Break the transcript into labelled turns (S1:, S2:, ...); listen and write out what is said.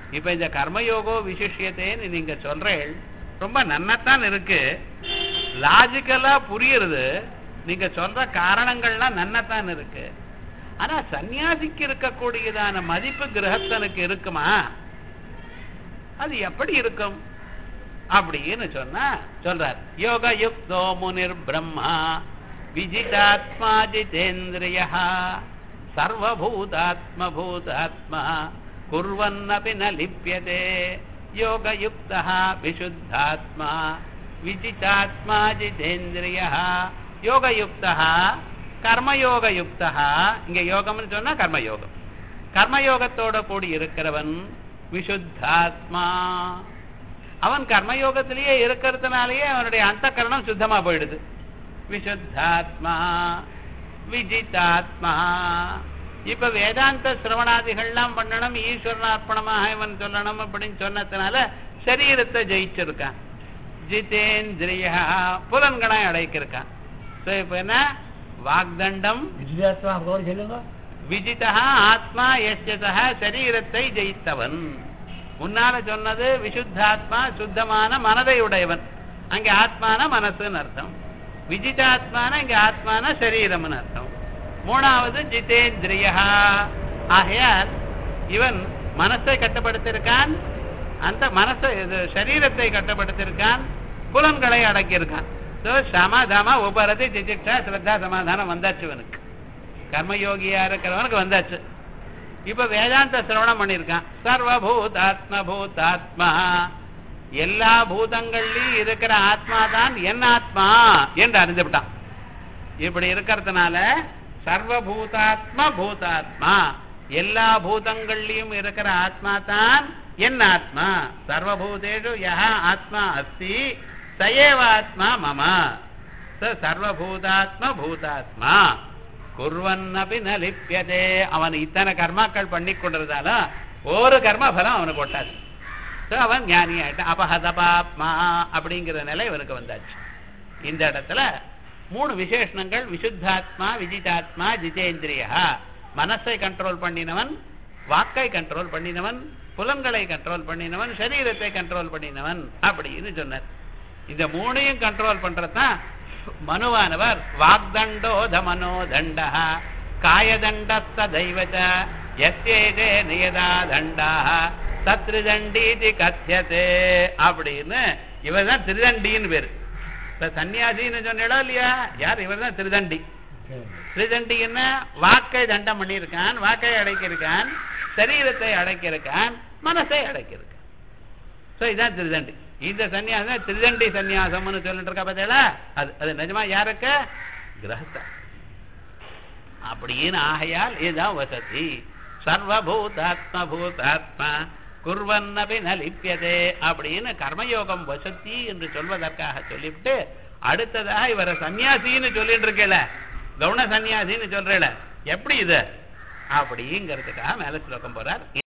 S1: இப்ப இந்த கர்மயோகோ விசிஷ்யத்தேன்னு நீங்க சொல்றேன் ரொம்ப நன்னத்தான் இருக்கு லாஜிக்கலா புரியுறது நீங்க சொல்ற காரணங்கள்லாம் நன்னத்தான் இருக்கு ஆனா சன்னியாசிக்கு இருக்கக்கூடியதான மதிப்பு கிரகத்தனுக்கு இருக்குமா அது எப்படி இருக்கும் அப்படின்னு சொன்னா சொல்றார் யோக யுக்தோ முனிர் பிரம்மா விஜிதாத்மா ஜிதேந்திரிய சர்வபூதாத்ம பூதாத்மா குர்வன்னபி ந லிப்யதே யோகயுக்தः விசுத்தாத்மா விஜிதாத்மா ஜிதேந்திரிய யோகயுக்தः கர்மயோகயுக்தः இங்க யோகம்னு சொன்னா கர்மயோகம் கர்மயோகத்தோட கூடி இருக்கிறவன் விசுத்தாத்மா அவன் கர்மயோகத்திலேயே இருக்கிறதுனாலேயே அவனுடைய அந்த கரணம் சுத்தமா போயிடுது விசுத்தாத்மா விஜிதாத்மா இப்ப வேதாந்த சிரவணாதிகள்லாம் பண்ணணும் ஈஸ்வரனார்ப்பணமாக இவன் சொல்லணும் அப்படின்னு சொன்னதுனால சரீரத்தை ஜெயிச்சிருக்கான் ஜிதேந்திரியா புலன்களை அடைக்கிருக்கான் சோ இப்ப என்ன வாக்தண்டம்
S2: விஜயாத்மா கௌரி சொல்லுங்க
S1: விஜிதா ஆத்மா எஸ்யதா சரீரத்தை ஜெயித்தவன் முன்னால சொன்னது விசுத்தாத்மா சுத்தமான மனதை உடையவன் அங்க ஆத்மான மனசுன்னு அர்த்தம் விஜிதாத்மான இங்க ஆத்மான சரீரம்னு அர்த்தம் மூணாவது ஜிதேந்திரியா ஆகையால் இவன் மனசை கட்டுப்படுத்தியிருக்கான் அந்த மனசை இது சரீரத்தை கட்டுப்படுத்தியிருக்கான் புலன்களை அடக்கியிருக்கான் ஸோ சம தம உபரதி திதிக்ஷா ஸ்ரத்தா சமாதானம் வந்தாச்சு இவனுக்கு கர்மயோகியா இருக்கிறவனுக்கு வந்தாச்சு இப்ப வேதாந்த சிரவணம் பண்ணியிருக்கான் சர்வபூதாத்ம பூதாத்மா எல்லா பூதங்கள்லயும் இருக்கிற ஆத்மா தான் என் ஆத்மா என்று அறிந்துவிட்டான் இப்படி இருக்கிறதுனால சர்வபூதாத்ம பூதாத்மா எல்லா பூதங்கள்லயும் இருக்கிற ஆத்மா தான் என் ஆத்மா சர்வபூதேஷு யஹ ஆத்மா அஸ்தி சயேவ ஆத்மா மம ச சர்வபூதாத்ம பூதாத்மா குர்வன்னபி ந லிப்யதே அவன் இத்தனை கர்மாக்கள் பண்ணி கொண்டிருந்தால ஒரு கர்ம பலம் அவனுக்கு ஒட்டாது So, அவன் ஞானி ஆயிட்டான் அபஹதபாப்மா அப்படிங்கிற நிலை இவனுக்கு வந்தாச்சு இந்த இடத்துல மூணு விசேஷணங்கள் விசுத்தாத்மா விஜிதாத்மா ஜிதேந்திரியா மனசை கண்ட்ரோல் பண்ணினவன் வாக்கை கண்ட்ரோல் பண்ணினவன் புலன்களை கண்ட்ரோல் பண்ணினவன் சரீரத்தை கண்ட்ரோல் பண்ணினவன் அப்படின்னு சொன்னார் இந்த மூணையும் கண்ட்ரோல் பண்றதுதான் மனுவானவர் வாக்தண்டோத மனோதண்ட காயதண்டஸ்த தெய்வச்ச எஸ்யேதே நியதா தண்டா சத்ரிதண்டீதி கத்தியதே அப்படின்னு இவர் தான் திருதண்டின்னு பேரு இப்ப சன்னியாசின்னு சொன்னா இல்லையா யார் இவர் தான் திருதண்டி திருதண்டி என்ன வாக்கை தண்டம் பண்ணியிருக்கான் வாக்கை அடைக்கியிருக்கான் சரீரத்தை அடைக்கியிருக்கான் மனசை அடைக்கியிருக்கான் சோ இதான் திருதண்டி இந்த சன்னியாசம் திருதண்டி சன்னியாசம்னு சொல்லிட்டு இருக்கா பார்த்தீங்களா அது அது நிஜமா யாருக்கு கிரகஸ்தா அப்படின்னு ஆகையால் இதுதான் வசதி சர்வபூதாத்ம பூதாத்மா குர்வன்னபி ந லிப்யதே அப்படின்னு கர்மயோகம் வசதி என்று சொல்வதற்காக சொல்லிவிட்டு அடுத்ததாக இவரை சன்னியாசின்னு சொல்லிட்டு இருக்கல கவுன சன்னியாசின்னு சொல்றேல எப்படி இது அப்படிங்கிறதுக்காக மேல ஸ்லோகம் போறார்